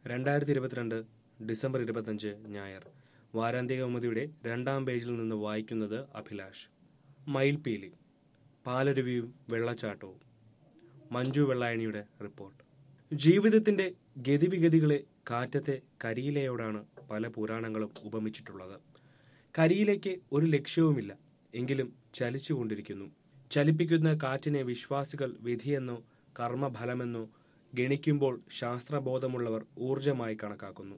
രണ്ടായിരത്തി ഇരുപത്തിരണ്ട് ഡിസംബർ ഇരുപത്തഞ്ച് ഞായർ വാരാന്ത്യ കൗമുദിയുടെ രണ്ടാം പേജിൽ നിന്ന് വായിക്കുന്നത് അഭിലാഷ് മയിൽപീലി പാലരുവിയും വെള്ളച്ചാട്ടവും മഞ്ജു വെള്ളായണിയുടെ റിപ്പോർട്ട് ജീവിതത്തിന്റെ ഗതിവിഗതികളെ കാറ്റത്തെ കരിയിലയോടാണ് പല പുരാണങ്ങളും ഉപമിച്ചിട്ടുള്ളത് കരിയിലേക്ക് ഒരു ലക്ഷ്യവുമില്ല എങ്കിലും ചലിച്ചുകൊണ്ടിരിക്കുന്നു ചലിപ്പിക്കുന്ന കാറ്റിനെ വിശ്വാസികൾ വിധിയെന്നോ കർമ്മഫലമെന്നോ ഗണിക്കുമ്പോൾ ശാസ്ത്രബോധമുള്ളവർ ഊർജമായി കണക്കാക്കുന്നു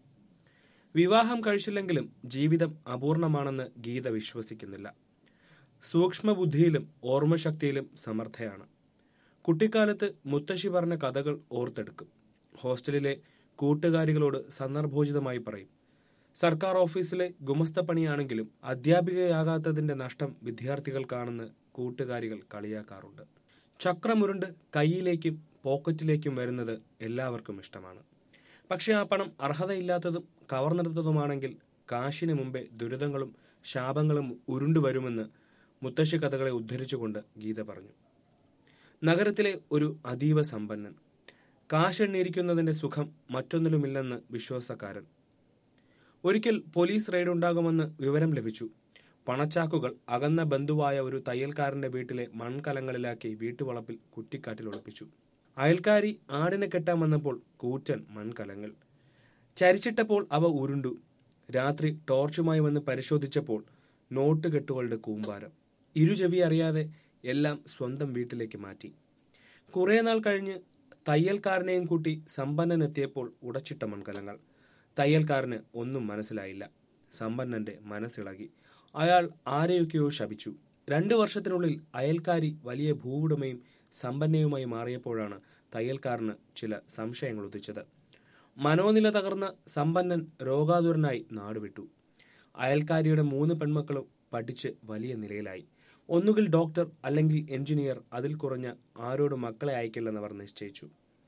വിവാഹം കഴിച്ചില്ലെങ്കിലും ജീവിതം അപൂർണമാണെന്ന് ഗീത വിശ്വസിക്കുന്നില്ല സൂക്ഷ്മബുദ്ധിയിലും ഓർമ്മശക്തിയിലും സമർത്ഥയാണ് കുട്ടിക്കാലത്ത് മുത്തശ്ശി പറഞ്ഞ കഥകൾ ഓർത്തെടുക്കും ഹോസ്റ്റലിലെ കൂട്ടുകാരികളോട് സന്ദർഭോചിതമായി പറയും സർക്കാർ ഓഫീസിലെ ഗുമസ്തപ്പണിയാണെങ്കിലും അധ്യാപികയാകാത്തതിന്റെ നഷ്ടം വിദ്യാർത്ഥികൾക്കാണെന്ന് കൂട്ടുകാരികൾ കളിയാക്കാറുണ്ട് ചക്രമുരുണ്ട് കൈയിലേക്കും പോക്കറ്റിലേക്കും വരുന്നത് എല്ലാവർക്കും ഇഷ്ടമാണ് പക്ഷെ ആ പണം അർഹതയില്ലാത്തതും കവർന്നെടുത്തതുമാണെങ്കിൽ കാശിന് മുമ്പേ ദുരിതങ്ങളും ശാപങ്ങളും ഉരുണ്ടുവരുമെന്ന് മുത്തശ്ശി കഥകളെ ഉദ്ധരിച്ചുകൊണ്ട് ഗീത പറഞ്ഞു നഗരത്തിലെ ഒരു അതീവ സമ്പന്നൻ കാശെണ്ണിയിരിക്കുന്നതിന്റെ സുഖം മറ്റൊന്നിലുമില്ലെന്ന് വിശ്വാസക്കാരൻ ഒരിക്കൽ പോലീസ് റെയ്ഡ് ഉണ്ടാകുമെന്ന് വിവരം ലഭിച്ചു പണച്ചാക്കുകൾ അകന്ന ബന്ധുവായ ഒരു തയ്യൽക്കാരന്റെ വീട്ടിലെ മൺകലങ്ങളിലാക്കി വീട്ടുവളപ്പിൽ കുറ്റിക്കാറ്റിൽ ഒളിപ്പിച്ചു അയൽക്കാരി ആടിനെ കെട്ടാൻ വന്നപ്പോൾ കൂറ്റൻ മൺകലങ്ങൾ ചരിച്ചിട്ടപ്പോൾ അവ ഉരുണ്ടു രാത്രി ടോർച്ചുമായി വന്ന് പരിശോധിച്ചപ്പോൾ നോട്ട് കെട്ടുകളുടെ കൂമ്പാരം ഇരുചെവി അറിയാതെ എല്ലാം സ്വന്തം വീട്ടിലേക്ക് മാറ്റി കുറെ നാൾ കഴിഞ്ഞ് തയ്യൽക്കാരനെയും കൂട്ടി സമ്പന്നനെത്തിയപ്പോൾ ഉടച്ചിട്ട മൺകലങ്ങൾ തയ്യൽക്കാരന് ഒന്നും മനസ്സിലായില്ല സമ്പന്നന്റെ മനസ്സിളകി അയാൾ ആരെയൊക്കെയോ ശപിച്ചു രണ്ടു വർഷത്തിനുള്ളിൽ അയൽക്കാരി വലിയ ഭൂവുടമയും സമ്പന്നയുമായി മാറിയപ്പോഴാണ് തയ്യൽക്കാരന് ചില സംശയങ്ങൾ ഉദിച്ചത് മനോനില തകർന്ന സമ്പന്നൻ രോഗാതുരനായി നാടുവിട്ടു അയൽക്കാരിയുടെ മൂന്ന് പെൺമക്കളും പഠിച്ച് വലിയ നിലയിലായി ഒന്നുകിൽ ഡോക്ടർ അല്ലെങ്കിൽ എഞ്ചിനീയർ അതിൽ കുറഞ്ഞ ആരോട് മക്കളെ അയക്കില്ലെന്നവർ നിശ്ചയിച്ചു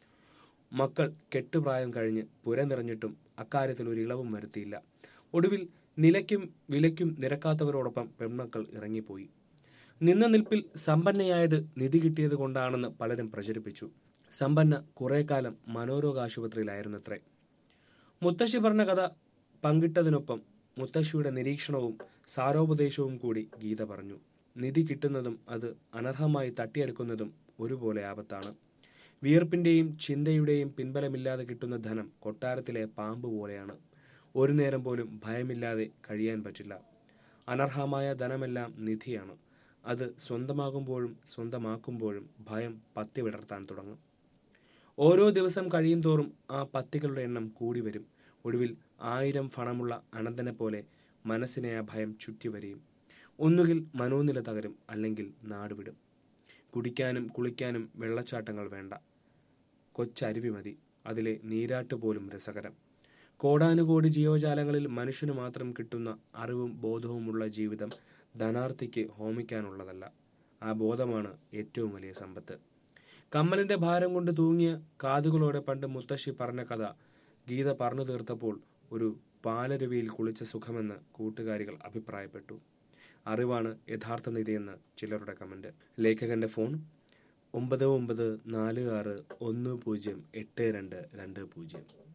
മക്കൾ കെട്ടുപ്രായം കഴിഞ്ഞ് പുര നിറഞ്ഞിട്ടും അക്കാര്യത്തിൽ ഒരു ഇളവും വരുത്തിയില്ല ഒടുവിൽ നിലയ്ക്കും വിലയ്ക്കും നിരക്കാത്തവരോടൊപ്പം പെൺമക്കൾ ഇറങ്ങിപ്പോയി നിന്ന നിൽപ്പിൽ സമ്പന്നയായത് നിധി കിട്ടിയത് കൊണ്ടാണെന്ന് പലരും പ്രചരിപ്പിച്ചു സമ്പന്ന കുറെ കാലം മനോരോഗ ആശുപത്രിയിലായിരുന്നത്രേ മുത്തശ്ശി പറഞ്ഞ കഥ പങ്കിട്ടതിനൊപ്പം മുത്തശ്ശിയുടെ നിരീക്ഷണവും സാരോപദേശവും കൂടി ഗീത പറഞ്ഞു നിധി കിട്ടുന്നതും അത് അനർഹമായി തട്ടിയെടുക്കുന്നതും ഒരുപോലെ ആപത്താണ് വിയർപ്പിന്റെയും ചിന്തയുടെയും പിൻബലമില്ലാതെ കിട്ടുന്ന ധനം കൊട്ടാരത്തിലെ പാമ്പ് പോലെയാണ് ഒരു നേരം പോലും ഭയമില്ലാതെ കഴിയാൻ പറ്റില്ല അനർഹമായ ധനമെല്ലാം നിധിയാണ് അത് സ്വന്തമാകുമ്പോഴും സ്വന്തമാക്കുമ്പോഴും ഭയം പത്തി വിടർത്താൻ തുടങ്ങും ഓരോ ദിവസം കഴിയും തോറും ആ പത്തികളുടെ എണ്ണം കൂടി വരും ഒടുവിൽ ആയിരം ഫണമുള്ള അനന്തനെ പോലെ മനസ്സിനെ ആ ഭയം ചുറ്റിവരിയും ഒന്നുകിൽ മനോനില തകരും അല്ലെങ്കിൽ നാടുവിടും കുടിക്കാനും കുളിക്കാനും വെള്ളച്ചാട്ടങ്ങൾ വേണ്ട കൊച്ചരുവി മതി അതിലെ നീരാട്ട് പോലും രസകരം കോടാനുകോടി ജീവജാലങ്ങളിൽ മനുഷ്യന് മാത്രം കിട്ടുന്ന അറിവും ബോധവുമുള്ള ജീവിതം ധനാർത്ഥിക്ക് ഹോമിക്കാനുള്ളതല്ല ആ ബോധമാണ് ഏറ്റവും വലിയ സമ്പത്ത് കമ്മലിന്റെ ഭാരം കൊണ്ട് തൂങ്ങിയ കാതുകളോടെ പണ്ട് മുത്തശ്ശി പറഞ്ഞ കഥ ഗീത പറഞ്ഞു തീർത്തപ്പോൾ ഒരു പാലരുവിയിൽ കുളിച്ച സുഖമെന്ന് കൂട്ടുകാരികൾ അഭിപ്രായപ്പെട്ടു അറിവാണ് യഥാർത്ഥ നിധിയെന്ന് ചിലരുടെ കമന്റ് ലേഖകന്റെ ഫോൺ ഒമ്പത് ഒമ്പത് നാല് ആറ് ഒന്ന് പൂജ്യം എട്ട് രണ്ട് രണ്ട് പൂജ്യം